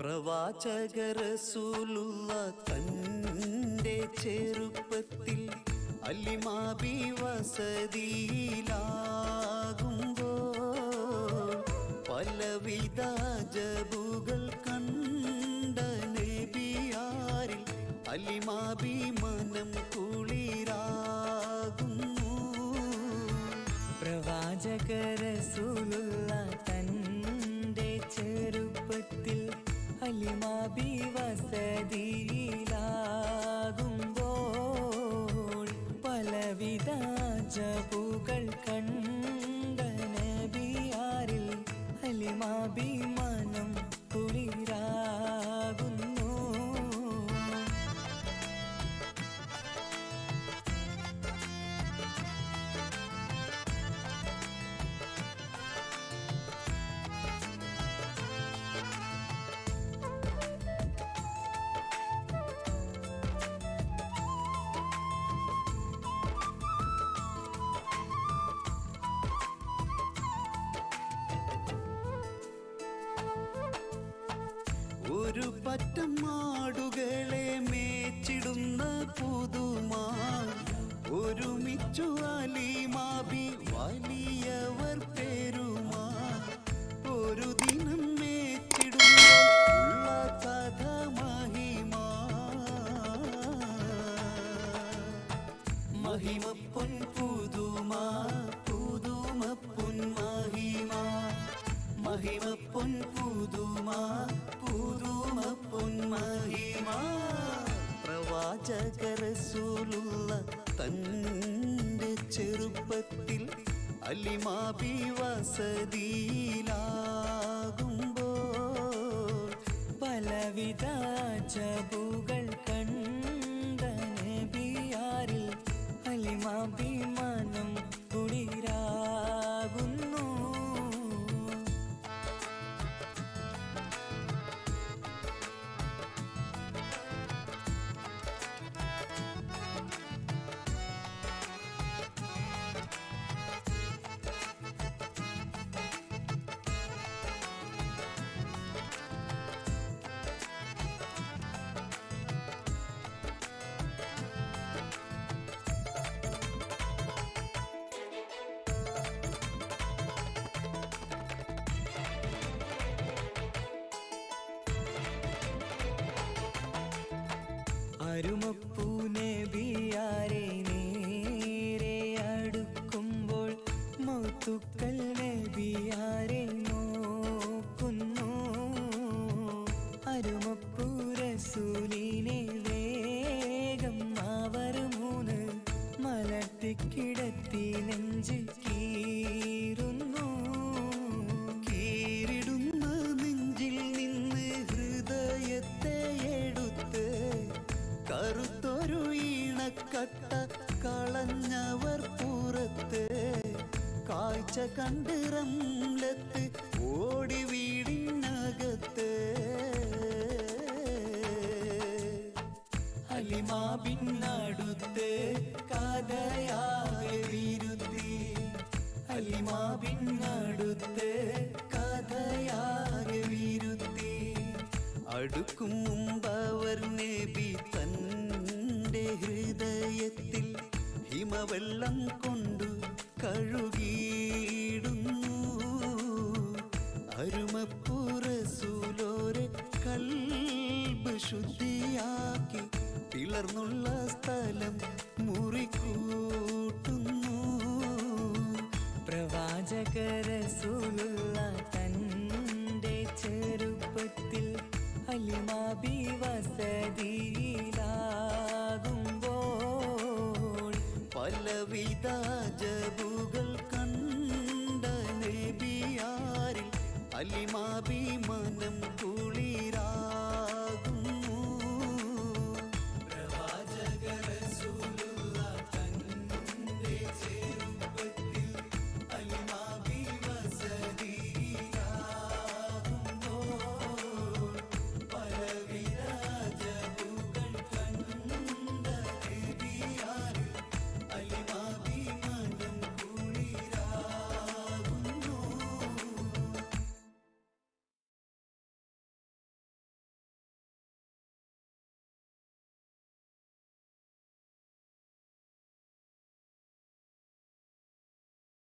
പ്രവാചകരസൂലുള്ള തൻ്റെ ചെറുപ്പത്തിൽ അല്ലിമാബി വസതിയിലാകുമ്പോൾ പലവിധ ജബുകൾ കണ്ട നബിയാരിൽ അല്ലിമാബി മനം കുളിരാകുന്നു പ്രവാചകരസൂലുള്ള തൻ്റെ ചെറുപ്പത്തിൽ അലിമാബി വസതിയിലാകുമ്പോൾ പലവിധ ജബുകൾ കണ്ട നബിയാരിൽ അലിമാബി മനം കുളിരാകുന്നു ഒരു പറ്റം മാടുകളെ മേച്ചിടുന്ന പുതുമാ ഒരുമിച്ചു അലിമാബി വലിയവർ പേരുമാ ഒരു ദിനം മേച്ചിടുമ്പോൾ ഉള്ള കഥ മഹിമാ മഹിമ പൊൻ പുതുമാ പുതുമ പൊൻ മഹിമാ മഹിമ പൊൻ പുതുമാ പുതുമ പൊൻ മഹിമാ പ്രവാചകരസൂലുള്ള തൻ്റെ ചെറുപ്പത്തിൽ അലിമാബി വസതിയിലാകുമ്പോൾ പലവിധ ജബുകൾ കണ്ട നബിയാരിൽ അലിമാഭിമാനം കുളിരാകുന്നു അരുമപ്പൂ നബിയാരെ നേരെ അടുക്കുമ്പോൾ മൗത്തുക്കൽ നബിയാരെ നോക്കുന്നു അരുമപ്പൂ റസൂലിനെ വേഗം അവർ മൂന്ന് മലർത്തിക്കിടത്തി നെഞ്ച് കീറുന്നു കീറിടുന്ന നെഞ്ചിൽ നിന്ന് ഹൃദയത്തെ എടുത്ത് കറുത്തൊരു ഈണക്കട്ട കളഞ്ഞവർ പുറത്ത് കാഴ്ച കണ്ട് റംലത്ത് ഓടി വീടിനകത്ത് അലിമാബിന്നടുത്ത് കഥയാകെ വിരുത്തി അലിമാബിന്നടുത്ത് കഥയാകെ വിരുത്തി അടുക്കും മുമ്പവർ നബി തൻ്റെ ഹൃദയത്തിൽ ഹിമവെള്ളം കൊണ്ടു കഴുകിയിടുന്നു അരുമപ്പുറസൂലോരെ കൽബ് ശുദ്ധിയാക്കി പിളർന്നുള്ള സ്ഥലം മുറിക്കൂട്ടുന്നു പ്രവാചകരസൂലുള്ള തൻ്റെ ചെറുപ്പത്തിൽ അലിമാബി വസതിയിലാകുമ്പോൾ പലവിധ ജബുകൾ കണ്ട നബിയാരിൽ അലിമാബി മനം കുളിരാ